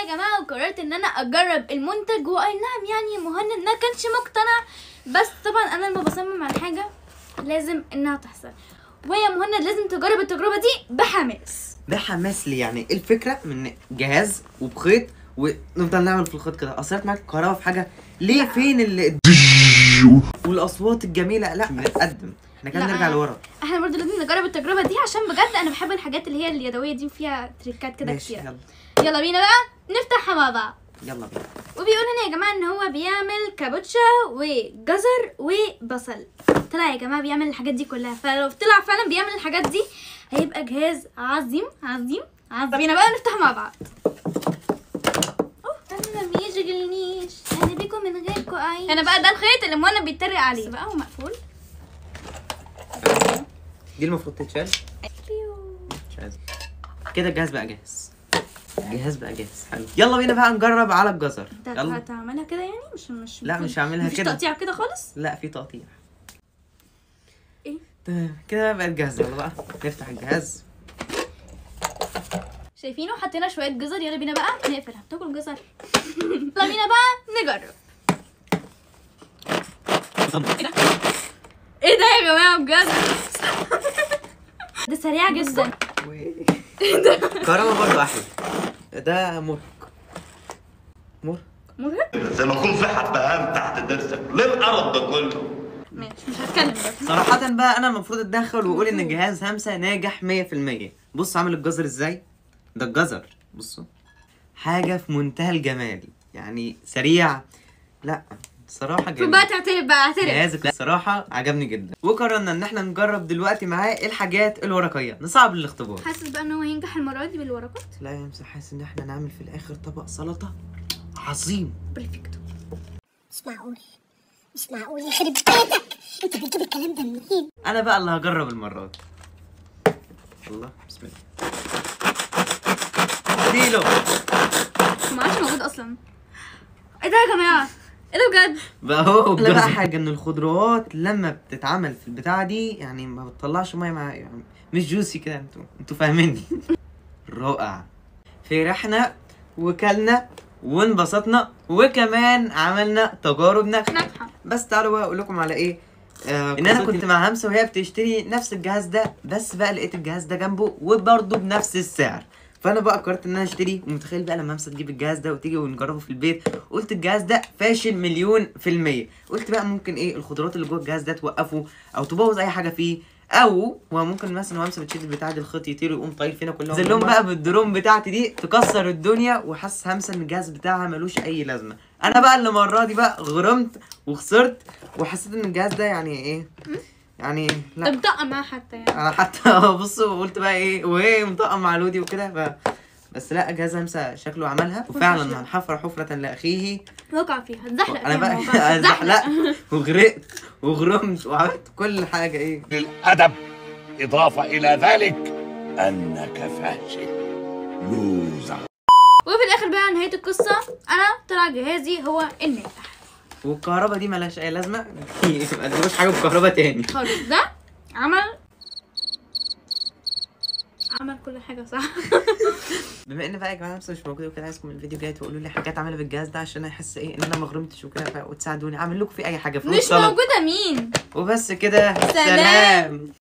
يا جماعه وقررت ان انا اجرب المنتج واي نعم يعني مهند ما كانش مقتنع بس طبعا انا لما بصمم على حاجه لازم انها تحصل ويا مهند لازم تجرب التجربه دي بحماس بحماس ليه يعني إيه الفكره من جهاز وبخيط ونفضل نعمل في الخيط كده اثرت معاك الكهرباء في حاجه ليه فين ال والاصوات الجميله لا بنتقدم احنا كده لا. نرجع لورا احنا برضه لازم نجرب التجربه دي عشان بجد انا بحب الحاجات اللي هي اليدويه دي وفيها تريكات كده ماشي كتير يلا يلا بينا بقى نفتحها مع بعض يلا بينا وبيقول هنا يا جماعه ان هو بيعمل كابوتشا وجزر وبصل طلع يا جماعه بيعمل الحاجات دي كلها فلو طلع فعلا بيعمل الحاجات دي هيبقى جهاز عظيم عظيم عظيم بينا بقى نفتح مع بعض أوه، انا ما بيشغلنيش انا بيكم من غيركم اعيش انا بقى ده الخيط اللي موانا بيتريق عليه بقى ومقفول دي المفروض تتشال مش عايز كده الجهاز بقى جاهز الجهاز بقى جاهز حلو يلا بينا بقى نجرب على الجزر انت يلا هتعملها كده يعني مش مش لا، مش هعملها مفيش كده. تقطيع كده خالص لا في تقطيع ايه كده بقت جاهزه يلا بقى نفتح الجهاز شايفينه حطينا شويه جزر يلا بينا بقى نقفلها تاكل جزر يلا بينا بقى نجرب ايه ده يا جماعه بجد ده سريع جدا كهربا برضه احلى ده مرهق مرهق مرهق زي ما اكون في حبهان تحت درسك ليه القرف ده كله ماشي مش هتكلم بس صراحة بقى أنا المفروض أتدخل وأقول إن جهاز همسة ناجح 100% بص عامل الجزر إزاي ده الجزر بصوا حاجة في منتهى الجمال يعني سريع لا صراحة المفروض جميل بقى تعترف بقى اعترف جهازك لا صراحة عجبني جدا وقررنا إن إحنا نجرب دلوقتي معاه الحاجات الورقية نصعب الاختبار حاسس بقى ان هو هينجح المره دي بالورقات لا يا همسة حاسس إن إحنا نعمل في الآخر طبق سلطة عظيم بريفكتو مش معقول مش معقول يخرب بيتك انت بتجيب الكلام ده منين أنا بقى اللي هجرب المرة دي الله بسم الله اديله ما عادش موجود اصلا ايه ده يا جماعه ايه ده بجد بقى هو لا بقى حاجه ان الخضروات لما بتتعمل في البتاعه دي يعني ما بتطلعش ميه مع يعني مش جوسي كده انتوا انتوا فاهميني رائع فرحنا وكلنا وانبسطنا وكمان عملنا تجارب ناجحه ناجحه بس تعالوا بقى اقول لكم على ايه آه ان انا كنت مع همسه وهي بتشتري نفس الجهاز ده بس بقى لقيت الجهاز ده جنبه وبرضه بنفس السعر فانا بقى قررت ان انا اشتري ومتخيل بقى لما همسه تجيب الجهاز ده وتيجي ونجربه في البيت قلت الجهاز ده فاشل مليون في المية قلت بقى ممكن ايه الخضروات اللي جوه الجهاز ده توقفه او تبوظ اي حاجه فيه او هو ممكن مثلا وهمسه بتشد البتاع دي الخيط يطير ويقوم طاير فينا كلهم زلهم بقى بالدروم بتاعتي دي تكسر الدنيا وحاسس همسه ان الجهاز بتاعها ملوش اي لازمه انا بقى اللي المره دي بقى غرمت وخسرت وحسيت ان الجهاز ده يعني ايه يعني لا طب دقه معاه حتى يعني انا حتى بصوا قلت بقى ايه وهي مطقم مع لودي وكده ف بس لا جهاز همسه شكله عملها وفعلا هنحفر حفرة لاخيه وقع فيها اتزحلق انا فيها بقى الموضوع. زحلقت وغرقت وغرمت وعملت كل حاجه ايه الادب اضافه الى ذلك انك فاشل لوزر وفي الاخر بقى نهايه القصه انا طلع جهازي هو الناجح والكهرباء دي ملهاش اي لازمه ما تجيبوش حاجه بكهرباء تاني خالص ده عمل عمل كل حاجه صح بما ان بقى يا جماعه لسه مش موجوده وكده عايزكم الفيديو جاي تقولوا لي حاجات اعملها بالجهاز ده عشان احس ايه ان انا ما غرمتش وكده ف- وتساعدوني اعمل لكم فيه اي حاجه فلوس مش سلطة. موجوده مين وبس كده سلام. سلام